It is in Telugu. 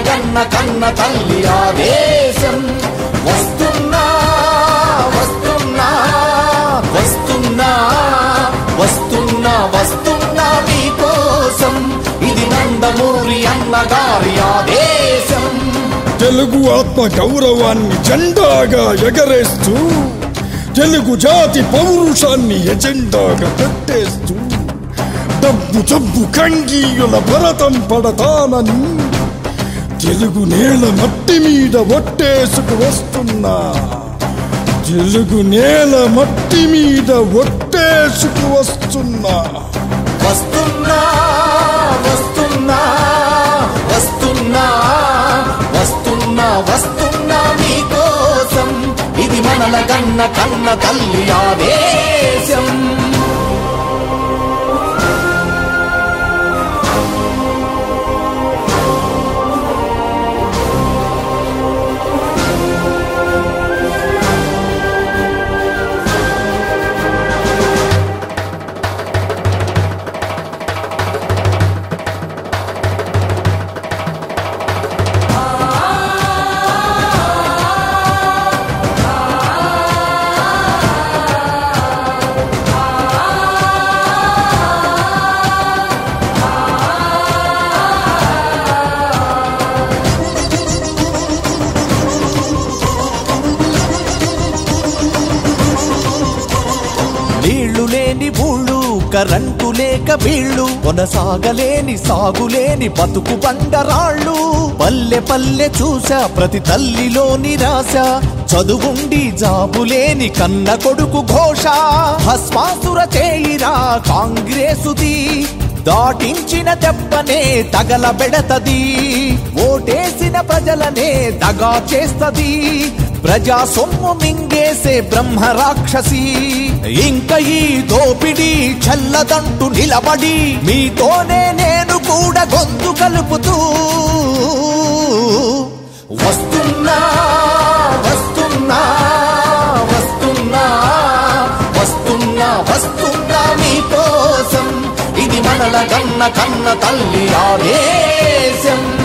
కన్న కన్న తల్లి ఆదేశం వస్తున్నా వస్తున్నా వస్తున్నా వస్తున్నా వస్తున్నా మీకోసం ఇది నందమూరి అన్నగారి ఆదేశం తెలుగు ఆత్మ గౌరవాన్ని జెండాగా ఎగరేస్తూ తెలుగు జాతి పౌరుషాన్ని ఎజెండాగా పెట్టేస్తూ డబ్బు జబ్బు కంగీయుల భరతం పడతానని తెలుగు నేల మట్టి మీద ఒట్టేసుకు వస్తున్నా తెలుగు నేల మట్టి మీద ఒట్టేసుకు వస్తున్నా వస్తున్నా వస్తున్నా వస్తున్నా వస్తున్నా వస్తున్నా మీకోసం ఇది మనల కన్న కన్న తల్లి ఆదేశం నీళ్లు లేని ఊళ్ళు కరెంటు లేక వీళ్ళు కొనసాగలేని సాగులేని బతుకు బండరాళ్ళు పల్లె పల్లె చూసా ప్రతి తల్లిలో నిరాశ చదువుండి జాబులేని కన్న కొడుకు ఘోష భస్మాసుర చేయిరా కాంగ్రెసుది దాటించిన దెబ్బనే తగలబెడతది ఓటేసిన ప్రజలనే దగా చేస్తది ప్రజా సొమ్ము మింగేసే బ్రహ్మ రాక్షసి ఇంక ఈ దోపిడి చల్లదంటూ నిలబడి మీతోనే నేను కూడా గొంతు కలుపుతూ వస్తున్నా వస్తున్నా వస్తున్నా వస్తున్నా వస్తున్నా మీకోసం ఇది మనల కన్న కన్న తల్లి ఆదేశం